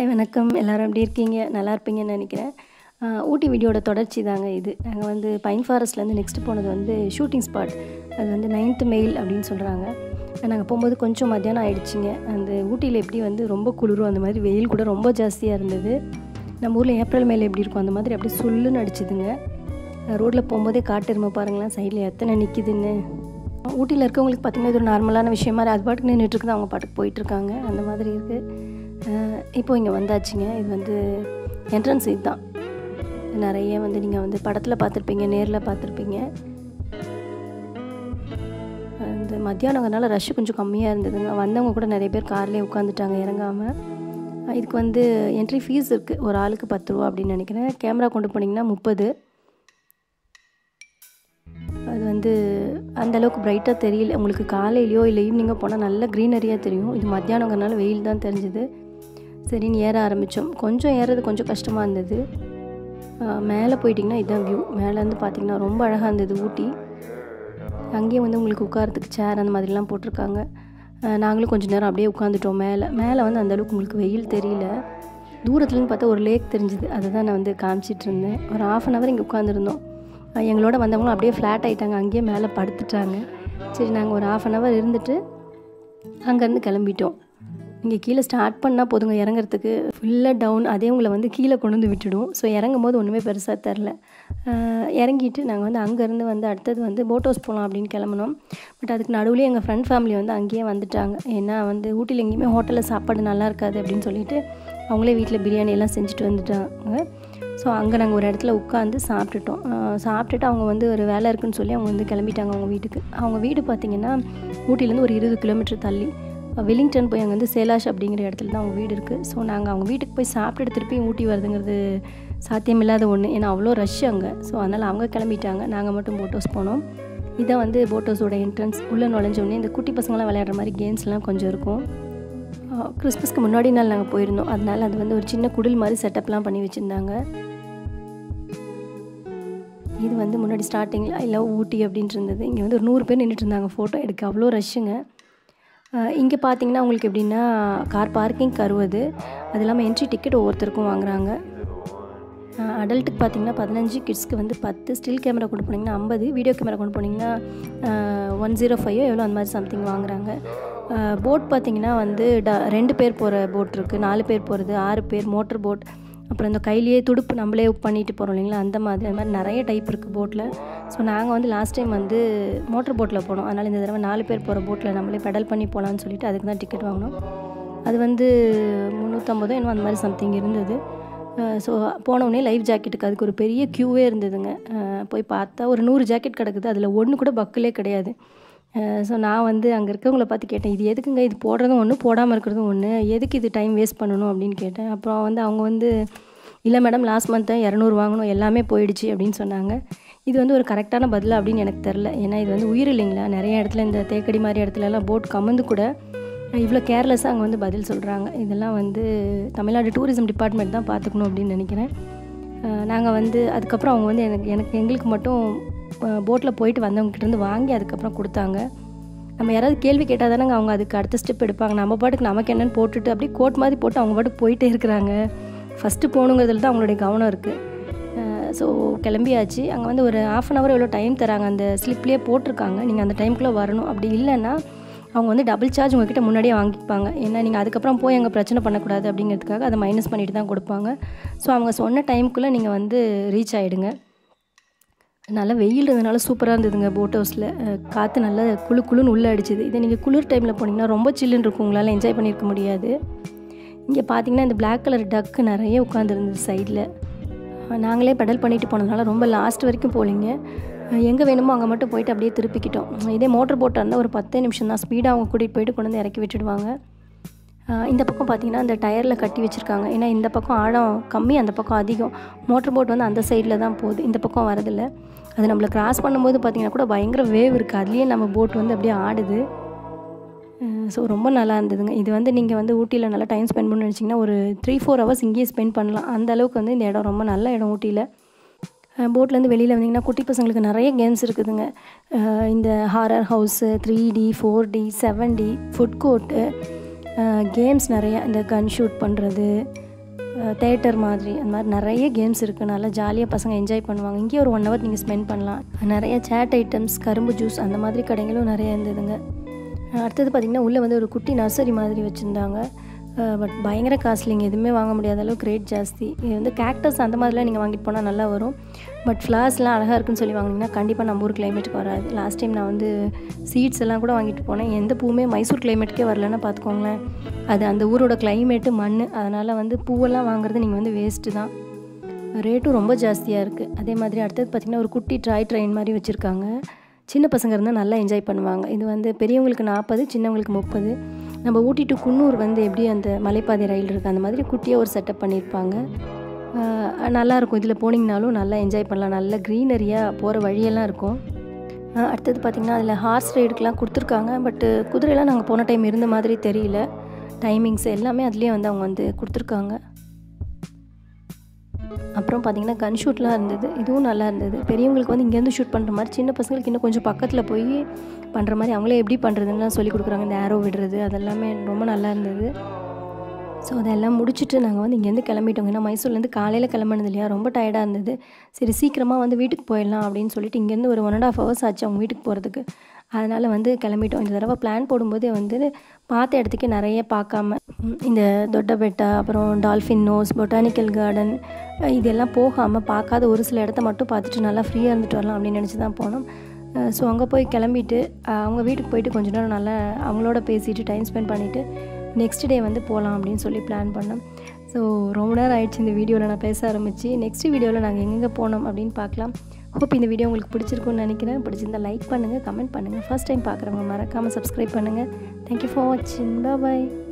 வணக்கம் எல்லாரும் எப்படி இருக்கீங்க நல்லா இருப்பீங்கன்னு நினைக்கிறேன் ஆஹ் ஊட்டி வீடியோட தொடர்ச்சி தாங்க இது நாங்கள் வந்து பைன் ஃபாரஸ்ட்லேருந்து நெக்ஸ்ட் போனது வந்து ஷூட்டிங் ஸ்பாட் அது வந்து நைன்த்து மெயில் அப்படின்னு சொல்கிறாங்க நாங்கள் போகும்போது கொஞ்சம் மத்தியானம் ஆயிடுச்சுங்க அந்த ஊட்டியில் எப்படி வந்து ரொம்ப குளிரும் அந்த மாதிரி வெயில் கூட ரொம்ப ஜாஸ்தியாக இருந்தது நம்ம ஊரில் ஏப்ரல் மேல் எப்படி இருக்கும் அந்த மாதிரி அப்படியே சொல்லுன்னு அடிச்சுதுங்க ரோட்டில் போகும்போதே காட்டெருமை பாருங்களேன் சைடில் எத்தனை நிற்கிதுன்னு ஊட்டியில் இருக்கவங்களுக்கு பார்த்திங்கன்னா இது ஒரு நார்மலான விஷயமா அது பாட்டுக்கு நின்றுட்டு இருக்குது அவங்க பாட்டுக்கு போயிட்டுருக்காங்க அந்த மாதிரி இருக்குது இப்போ இங்கே வந்தாச்சுங்க இது வந்து என்ட்ரன்ஸ் இதுதான் நிறைய வந்து நீங்கள் வந்து படத்தில் பார்த்துருப்பீங்க நேரில் பார்த்துருப்பீங்க அந்த மத்தியானங்கிறனால ரஷ் கொஞ்சம் கம்மியாக இருந்ததுங்க வந்தவங்க கூட நிறைய பேர் கார்லேயே உட்காந்துட்டாங்க இறங்காமல் இதுக்கு வந்து என்ட்ரி ஃபீஸ் இருக்குது ஒரு ஆளுக்கு பத்து ரூபா அப்படின்னு நினைக்கிறேன் கேமரா கொண்டு போனீங்கன்னா முப்பது அது வந்து அந்த அளவுக்கு பிரைட்டாக தெரியல உங்களுக்கு காலையிலையோ இல்லை ஈவினிங்கோ போனால் நல்ல க்ரீனரியாக தெரியும் இது மத்தியானங்கிறனால வெயில் தான் தெரிஞ்சுது சரின்னு ஏற ஆரம்பித்தோம் கொஞ்சம் ஏறது கொஞ்சம் கஷ்டமாக இருந்தது மேலே போயிட்டிங்கன்னா இதுதான் வியூ மேலேருந்து பார்த்தீங்கன்னா ரொம்ப அழகாக இருந்தது ஊட்டி அங்கேயும் வந்து உங்களுக்கு உட்காரத்துக்கு சேர் அந்த மாதிரிலாம் போட்டிருக்காங்க அஹ் நாங்களும் கொஞ்சம் நேரம் அப்படியே உட்காந்துட்டோம் மேலே மேலே வந்து அந்தளவுக்கு உங்களுக்கு வெயில் தெரியல தூரத்துலேருந்து பார்த்தா ஒரு லேக் தெரிஞ்சுது அதை தான் நான் வந்து காமிச்சிட்டு இருந்தேன் ஒரு ஆஃப் அன் ஹவர் இங்கே உட்காந்துருந்தோம் அஹ் எங்களோட வந்தவங்களும் அப்படியே ஃப்ளாட் ஆகிட்டாங்க அங்கேயே மேலே படுத்துட்டாங்க சரி நாங்கள் ஒரு ஆஃப் அன் ஹவர் இருந்துட்டு அங்கேருந்து கிளம்பிட்டோம் இங்கே கீழே ஸ்டார்ட் பண்ணால் போதுங்க இறங்குறதுக்கு ஃபுல்லாக டவுன் அதே உங்களை வந்து கீழே கொண்டு வந்து விட்டுடும் ஸோ இறங்கும் போது ஒன்றுமே பெருசாக தெரில இறங்கிட்டு நாங்கள் வந்து அங்கேருந்து வந்து அடுத்தது வந்து போட் ஹவுஸ் போகலாம் அப்படின்னு கிளம்புனோம் பட் அதுக்கு நடுவுலேயே எங்கள் ஃப்ரெண்ட் ஃபேமிலி வந்து அங்கேயே வந்துட்டாங்க ஏன்னா வந்து ஊட்டியில் எங்கேயுமே ஹோட்டலில் சாப்பாடு நல்லா இருக்காது அப்படின்னு சொல்லிட்டு அவங்களே வீட்டில் பிரியாணி எல்லாம் செஞ்சுட்டு வந்துட்டாங்க ஸோ அங்கே நாங்கள் ஒரு இடத்துல உட்காந்து சாப்பிட்டுட்டோம் அஹ் சாப்பிட்டுட்டு அவங்க வந்து ஒரு வேலை இருக்குன்னு சொல்லி அவங்க வந்து கிளம்பிட்டாங்க அவங்க வீட்டுக்கு அவங்க வீடு பார்த்திங்கன்னா ஊட்டிலேருந்து ஒரு இருபது கிலோமீட்டர் தள்ளி வெலிங்டன் போய் அங்கே வந்து சேலாஷ் அப்படிங்கிற இடத்துல தான் அவங்க வீடு இருக்குது ஸோ நாங்கள் அவங்க வீட்டுக்கு போய் சாப்பிட்டுட்டு திருப்பி ஊட்டி வருதுங்கிறது சாத்தியமில்லாத ஒன்று ஏன்னா அவ்வளோ ரஷ் அங்கே ஸோ அதனால் அவங்க கிளம்பிட்டாங்க நாங்கள் மட்டும் போட் ஹவுஸ் போனோம் இதான் வந்து போட் ஹவுஸோட என்ட்ரன்ஸ் உள்ளே நுழைஞ்ச உடனே இந்த குட்டி பசங்களாம் விளையாடுற மாதிரி கேம்ஸ்லாம் கொஞ்சம் இருக்கும் கிறிஸ்மஸ்க்கு முன்னாடி நாள் நாங்கள் போயிருந்தோம் அதனால அது வந்து ஒரு சின்ன குடில் மாதிரி செட்டப்லாம் பண்ணி வச்சுருந்தாங்க இது வந்து முன்னாடி ஸ்டார்டிங்கில் ஐ லவ் ஊட்டி அப்படின்ட்டு இருந்தது இங்கே வந்து ஒரு நூறு பேர் நின்றுட்டு இருந்தாங்க ஃபோட்டோ எடுக்க அவ்வளோ ரஷ்ஷுங்க இங்கே பார்த்தீங்கன்னா உங்களுக்கு எப்படின்னா கார் பார்க்கிங் அறுபது அது இல்லாமல் என்ட்ரி டிக்கெட் ஒவ்வொருத்தருக்கும் வாங்குறாங்க அடல்ட்டுக்கு பார்த்தீங்கன்னா பதினஞ்சு கிட்ஸ்க்கு வந்து பத்து ஸ்டில் கேமரா கொண்டு போனீங்கன்னா ஐம்பது வீடியோ கேமரா கொண்டு போனீங்கன்னா ஒன் ஜீரோ ஃபைவோ எவ்வளோ அந்த மாதிரி சம்திங் வாங்குறாங்க போட் பார்த்தீங்கன்னா வந்து ட ரெண்டு பேர் போகிற போட் இருக்குது நாலு பேர் போகிறது ஆறு பேர் மோட்டர் போட் அப்புறம் இந்த கையிலேயே துடுப்பு நம்மளே பண்ணிட்டு போகிறோம் இல்லைங்களா அந்த மாதிரி அந்த மாதிரி நிறைய டைப் இருக்குது போட்டில் ஸோ நாங்கள் வந்து லாஸ்ட் டைம் வந்து மோட்டர் போட்டில் போனோம் அதனால் இந்த தடவை நாலு பேர் போகிற போட்டில் நம்மளே பெடல் பண்ணி போகலான்னு சொல்லிட்டு அதுக்கு தான் டிக்கெட் வாங்கினோம் அது வந்து முந்நூற்றம்பதோ என்னமோ அந்த மாதிரி சம்திங் இருந்தது ஸோ போனவுடனே லைஃப் ஜாக்கெட்டுக்கு அதுக்கு ஒரு பெரிய க்யூவே இருந்ததுங்க போய் பார்த்தா ஒரு நூறு ஜாக்கெட் கிடக்குது அதில் ஒன்று கூட பக்கிலே கிடையாது ஸோ நான் வந்து அங்கே இருக்கவங்கள பார்த்து கேட்டேன் இது எதுக்குங்க இது போடுறதும் ஒன்று போடாமல் இருக்கிறதும் ஒன்று எதுக்கு இது டைம் வேஸ்ட் பண்ணணும் அப்படின்னு கேட்டேன் அப்புறம் வந்து அவங்க வந்து இல்லை மேடம் லாஸ்ட் மந்த்து இரநூறு வாங்கணும் எல்லாமே போயிடுச்சு அப்படின்னு சொன்னாங்க இது வந்து ஒரு கரெக்டான பதில் அப்படின்னு எனக்கு தெரில ஏன்னா இது வந்து உயிர் இல்லைங்களா நிறைய இடத்துல இந்த தேக்கடி மாதிரி இடத்துலலாம் போட் கமந்து கூட இவ்வளோ கேர்லெஸ்ஸாக அங்கே வந்து பதில் சொல்கிறாங்க இதெல்லாம் வந்து தமிழ்நாடு டூரிசம் டிபார்ட்மெண்ட் தான் பார்த்துக்கணும் அப்படின்னு நினைக்கிறேன் நாங்கள் வந்து அதுக்கப்புறம் அவங்க வந்து எனக்கு எனக்கு எங்களுக்கு மட்டும் போட்டில் போயிட்டு வந்தவங்ககிட்டருந்து வாங்கி அதுக்கப்புறம் கொடுத்தாங்க நம்ம யாராவது கேள்வி கேட்டால் தானேங்க அவங்க அதுக்கு அடுத்த ஸ்டெப் எடுப்பாங்க நம்ம பாட்டுக்கு நமக்கு என்னென்னு போட்டுட்டு அப்படியே கோட் மாதிரி போட்டு அவங்க பாட்டுக்கு போயிட்டே இருக்கிறாங்க ஃபஸ்ட்டு போகணுங்கிறதுல தான் அவங்களுடைய கவனம் இருக்குது ஸோ கிளம்பியாச்சு அங்கே வந்து ஒரு ஆஃப் அன் ஹவர் எவ்வளோ டைம் தராங்க அந்த ஸ்லிப்லேயே போட்டிருக்காங்க நீங்கள் அந்த டைமுக்குள்ளே வரணும் அப்படி இல்லைன்னா அவங்க வந்து டபுள் சார்ஜ் உங்ககிட்ட முன்னாடியே வாங்கிப்பாங்க ஏன்னா நீங்கள் அதுக்கப்புறம் போய் அங்கே பிரச்சனை பண்ணக்கூடாது அப்படிங்கிறதுக்காக அதை மைனஸ் பண்ணிட்டு தான் கொடுப்பாங்க ஸோ அவங்க சொன்ன டைமுக்குள்ளே நீங்கள் வந்து ரீச் ஆகிடுங்க நல்லா வெயில் இருந்ததுனால சூப்பராக இருந்ததுங்க போட் ஹவுஸில் காற்று நல்லா குழு குழுன்னு உள்ளே அடிச்சுது இதே நீங்கள் குளிர் டைமில் போனீங்கன்னா ரொம்ப சில்லுன்னு இருக்கும் உங்களால் என்ஜாய் பண்ணியிருக்க முடியாது இங்கே பார்த்தீங்கன்னா இந்த பிளாக் கலர் டக்கு நிறைய உட்காந்துருந்தது சைடில் நாங்களே பெடல் பண்ணிட்டு போனதுனால ரொம்ப லாஸ்ட் வரைக்கும் போகலிங்க எங்கே வேணுமோ அங்கே மட்டும் போயிட்டு அப்படியே திருப்பிக்கிட்டோம் இதே மோட்டர் போட்டாக இருந்தால் ஒரு பத்தே நிமிஷம் தான் ஸ்பீடாக அவங்க கூட்டிகிட்டு போயிட்டு கொண்டு வந்து இறக்கி விட்டுடுவாங்க இந்த பக்கம் பார்த்தீங்கன்னா அந்த டயரில் கட்டி வச்சுருக்காங்க ஏன்னா இந்த பக்கம் ஆழம் கம்மி அந்த பக்கம் அதிகம் மோட்டர் போட் வந்து அந்த சைடில் தான் போகுது இந்த பக்கம் வரதில்லை அது நம்மளை கிராஸ் பண்ணும்போது பார்த்திங்கன்னா கூட பயங்கர வேவ் இருக்குது அதுலேயே நம்ம போட் வந்து அப்படியே ஆடுது ஸோ ரொம்ப நல்லா இருந்ததுங்க இது வந்து நீங்கள் வந்து ஊட்டியில் நல்லா டைம் ஸ்பெண்ட் பண்ணணும்னு நினச்சிங்கன்னா ஒரு த்ரீ ஃபோர் ஹவர்ஸ் இங்கேயே ஸ்பெண்ட் பண்ணலாம் அந்த அளவுக்கு வந்து இந்த இடம் ரொம்ப நல்ல இடம் ஊட்டியில் போட்லேருந்து வெளியில் வந்தீங்கன்னா குட்டி பசங்களுக்கு நிறைய கேம்ஸ் இருக்குதுங்க இந்த horror house three D four D seven D food court games நிறையா இந்த கன் ஷூட் பண்ணுறது தேட்டர் மாதிரி அந்த மாதிரி நிறைய கேம்ஸ் இருக்குது நல்லா ஜாலியாக பசங்க என்ஜாய் பண்ணுவாங்க இங்கேயே ஒரு ஒன் ஹவர் நீங்கள் ஸ்பெண்ட் பண்ணலாம் நிறைய சேட் ஐட்டம்ஸ் கரும்பு ஜூஸ் அந்த மாதிரி கடைகளும் நிறைய இருந்ததுங்க அடுத்தது பார்த்திங்கன்னா உள்ளே வந்து ஒரு குட்டி நர்சரி மாதிரி வச்சுருந்தாங்க பட் பயங்கர காஸ்ட்லிங்க எதுவுமே வாங்க முடியாத அளவுக்கு ரேட் ஜாஸ்தி இது வந்து கேக்டஸ் அந்த மாதிரிலாம் நீங்கள் வாங்கிட்டு போனால் நல்லா வரும் பட் ஃப்ளார்ஸ்லாம் அழகாக இருக்குன்னு சொல்லி வாங்கினீங்கன்னா கண்டிப்பாக நம்ம ஊர் கிளைமேட்டுக்கு வராது லாஸ்ட் டைம் நான் வந்து சீட்ஸ் எல்லாம் கூட வாங்கிட்டு போனேன் எந்த பூவுமே மைசூர் கிளைமேட்டுக்கே வரலன்னா பார்த்துக்கோங்களேன் அது அந்த ஊரோட கிளைமேட்டு மண் அதனால் வந்து பூவெல்லாம் வாங்குறது நீங்கள் வந்து வேஸ்ட்டு தான் ரேட்டும் ரொம்ப ஜாஸ்தியாக இருக்குது அதே மாதிரி அடுத்தது பார்த்திங்கன்னா ஒரு குட்டி ட்ராய் ட்ரெயின் மாதிரி வச்சுருக்காங்க சின்ன பசங்க இருந்தால் நல்லா என்ஜாய் பண்ணுவாங்க இது வந்து பெரியவங்களுக்கு நாற்பது சின்னவங்களுக்கு முப்பது நம்ம ஊட்டி டு குன்னூர் வந்து எப்படி அந்த மலைப்பாதை ரயில் இருக்குது அந்த மாதிரி குட்டியாக ஒரு செட்டப் பண்ணியிருப்பாங்க நல்லாயிருக்கும் இதில் போனீங்கனாலும் நல்லா என்ஜாய் பண்ணலாம் நல்ல க்ரீனரியாக போகிற வழியெல்லாம் இருக்கும் அடுத்தது பார்த்திங்கன்னா அதில் ஹார்ஸ் ரைடுக்கெலாம் கொடுத்துருக்காங்க பட்டு குதிரையெல்லாம் நாங்கள் போன டைம் இருந்த மாதிரி தெரியல டைமிங்ஸ் எல்லாமே அதுலேயே வந்து அவங்க வந்து கொடுத்துருக்காங்க அப்புறம் பார்த்திங்கன்னா கன் ஷூட்லாம் இருந்தது இதுவும் நல்லா இருந்தது பெரியவங்களுக்கு வந்து இங்கேருந்து ஷூட் பண்ணுற மாதிரி சின்ன பசங்களுக்கு இன்னும் கொஞ்சம் பக்கத்தில் போய் பண்ணுற மாதிரி அவங்களே எப்படி பண்ணுறதுன்னு சொல்லி கொடுக்குறாங்க இந்த ஆரோ விடுறது அதெல்லாமே ரொம்ப நல்லா இருந்தது ஸோ அதெல்லாம் முடிச்சுட்டு நாங்கள் வந்து இங்கேருந்து கிளம்பிட்டோங்க ஏன்னா மைசூர்லேருந்து காலையில் கிளம்புனது இல்லையா ரொம்ப டயர்டாக இருந்தது சரி சீக்கிரமாக வந்து வீட்டுக்கு போயிடலாம் அப்படின்னு சொல்லிட்டு இங்கேருந்து ஒரு ஒன் அண்ட் ஆஃப் ஹவர்ஸ் ஆச்சு அவங்க வீட்டுக்கு போகிறதுக்கு அதனால் வந்து கிளம்பிட்டோம் இந்த தடவை பிளான் போடும்போதே வந்து பார்த்த இடத்துக்கு நிறைய பார்க்காம இந்த தொட்டபெட்டா அப்புறம் டால்ஃபின் நோஸ் பொட்டானிக்கல் கார்டன் இதெல்லாம் போகாமல் பார்க்காத ஒரு சில இடத்த மட்டும் பார்த்துட்டு நல்லா ஃப்ரீயாக இருந்துட்டு வரலாம் அப்படின்னு நினச்சி தான் போனோம் ஸோ அங்கே போய் கிளம்பிட்டு அவங்க வீட்டுக்கு போயிட்டு கொஞ்ச நேரம் நல்லா அவங்களோட பேசிட்டு டைம் ஸ்பெண்ட் பண்ணிவிட்டு நெக்ஸ்ட் டே வந்து போகலாம் அப்படின்னு சொல்லி பிளான் பண்ணோம் ஸோ ரொம்ப நேரம் ஆயிடுச்சு இந்த வீடியோவில் நான் பேச ஆரம்பித்து நெக்ஸ்ட் வீடியோவில் நாங்கள் எங்கெங்கே போனோம் அப்படின்னு பார்க்கலாம் ஹோப் இந்த வீடியோ உங்களுக்கு பிடிச்சிருக்குன்னு நினைக்கிறேன் பிடிச்சிருந்தா லைக் பண்ணுங்கள் கமெண்ட் பண்ணுங்கள் ஃபஸ்ட் டைம் பார்க்குறவங்க மறக்காமல் சப்ஸ்கிரைப் பண்ணுங்கள் தேங்க்யூ ஃபார் வாட்சிங் பாய்